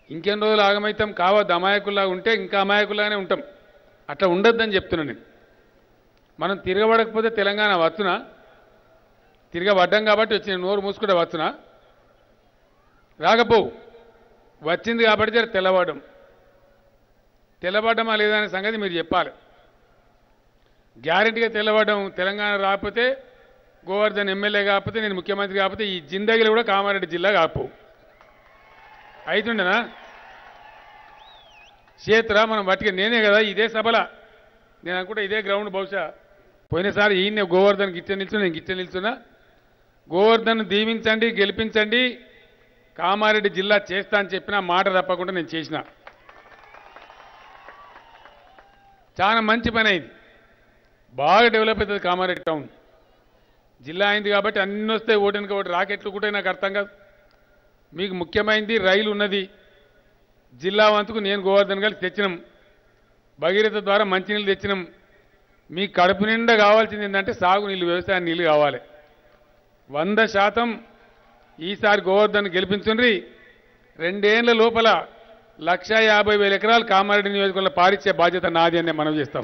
ఇంకెన్ని రోజులు ఆగమైతాం కావద్దు అమాయకుల్లాగా ఉంటే ఇంకా అమాయకుల్లాగానే ఉంటాం అట్లా ఉండొద్దని చెప్తున్నాను నేను మనం తిరగబడకపోతే తెలంగాణ వచ్చునా తిరగబడ్డాం కాబట్టి వచ్చిన నోరు మూసుకుంటే వచ్చునా రాకపోవు వచ్చింది కాబట్టి జర తెల్లబడ్డం తెల్లబడ్డమా లేదా అనే సంగతి మీరు చెప్పాలి గ్యారెంటీగా తెల్లబడ్డం తెలంగాణ రాకపోతే గోవర్ధన్ ఎమ్మెల్యే కాకపోతే నేను ముఖ్యమంత్రి కాకపోతే ఈ జిందగీలు కూడా కామారెడ్డి జిల్లా కాకపోవు అవుతుండేనా చేతురా మనం బతికి నేనే కదా ఇదే సభల నేను అనుకుంటా ఇదే గ్రౌండ్ బహుశా పోయినసారి ఈయన గోవర్ధన్ గిట్ట నిల్చున్నా నేను గిట్ట నిల్చున్నా గోవర్ధన్ దీవించండి గెలిపించండి కామారెడ్డి జిల్లా చేస్తా అని చెప్పిన మాట తప్పకుండా నేను చేసిన చాలా మంచి పని అయింది బాగా డెవలప్ అవుతుంది కామారెడ్డి టౌన్ జిల్లా అయింది కాబట్టి అన్ని వస్తాయి ఓటెనక ఒకటి రాకెట్లు కూడా నాకు అర్థం కాదు మీకు ముఖ్యమైనది రైలు ఉన్నది జిల్లా వంతుకు నేను గోవర్ధన్ కలిసి తెచ్చినాం భగీరథ ద్వారా మంచినీళ్ళు తెచ్చినాం మీ కడుపు నిండా కావాల్సింది ఏంటంటే సాగునీళ్ళు వ్యవసాయ నీళ్ళు కావాలి వంద శాతం ఈసారి గోవర్ధన్ గెలిపించుండ్రి రెండేళ్ల లోపల లక్ష యాభై వేల ఎకరాలు కామారెడ్డి నియోజకవర్గంలో పారిచ్చే బాధ్యత నాది అని మనం చేస్తాం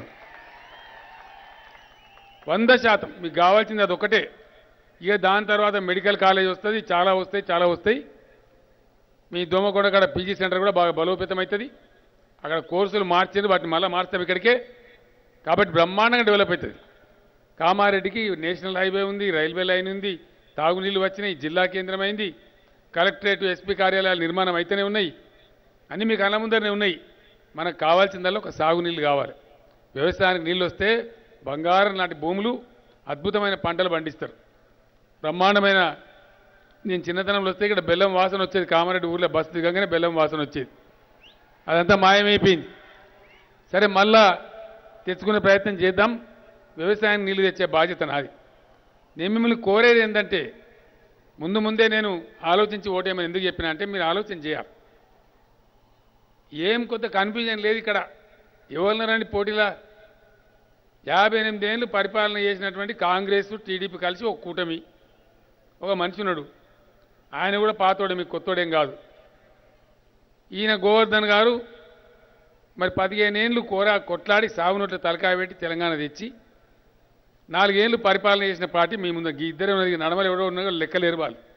వంద శాతం మీకు కావాల్సింది అది ఒకటే ఇక దాని తర్వాత మెడికల్ కాలేజ్ వస్తుంది చాలా వస్తాయి చాలా వస్తాయి మీ దోమకొండ కాడ పీజీ సెంటర్ కూడా బాగా బలోపేతం అవుతుంది అక్కడ కోర్సులు మార్చింది వాటిని మళ్ళీ మార్స్తాం ఇక్కడికే కాబట్టి బ్రహ్మాండంగా డెవలప్ అవుతుంది కామారెడ్డికి నేషనల్ హైవే ఉంది రైల్వే లైన్ ఉంది తాగునీళ్ళు వచ్చినాయి జిల్లా కేంద్రం అయింది కలెక్టరేట్ ఎస్పీ కార్యాలయాలు నిర్మాణం అయితేనే ఉన్నాయి అన్నీ మీకు కళ్ళ ముందరనే ఉన్నాయి మనకు కావాల్సిందల్లా ఒక సాగునీళ్ళు కావాలి వ్యవసాయానికి నీళ్ళు వస్తే బంగారం లాంటి భూములు అద్భుతమైన పంటలు పండిస్తారు బ్రహ్మాండమైన నేను చిన్నతనంలో వస్తే ఇక్కడ బెల్లం వాసన వచ్చేది కామారెడ్డి ఊర్లో బస్సు దిగంగానే బెల్లం వాసన వచ్చేది అదంతా మాయమైపోయింది సరే మళ్ళా తెచ్చుకునే ప్రయత్నం చేద్దాం వ్యవసాయానికి నీళ్లు తెచ్చే బాధ్యత నాది నేను మిమ్మల్ని కోరేది ఏంటంటే ముందు ముందే నేను ఆలోచించి ఓటేమని ఎందుకు చెప్పినా అంటే మీరు ఆలోచన చేయాలి ఏం కొత్త కన్ఫ్యూజన్ లేదు ఇక్కడ ఎవరినరండి పోటీలా యాభై ఎనిమిది ఏళ్ళు పరిపాలన చేసినటువంటి కాంగ్రెస్ టీడీపీ కలిసి ఒక కూటమి ఒక మనిషి ఉన్నాడు ఆయన కూడా పాతోడే మీకు కొత్తోడేం కాదు ఈయన గోవర్ధన్ గారు మరి పదిహేను ఏళ్ళు కోర కొట్లాడి సాగునోట్ల తలకాయ పెట్టి తెలంగాణ తెచ్చి నాలుగేళ్లు పరిపాలన చేసిన పార్టీ మీ ముందు ఈ ఇద్దరే ఉన్నది నడమలు ఎవడో ఉన్నారో లెక్కలేరు వాళ్ళు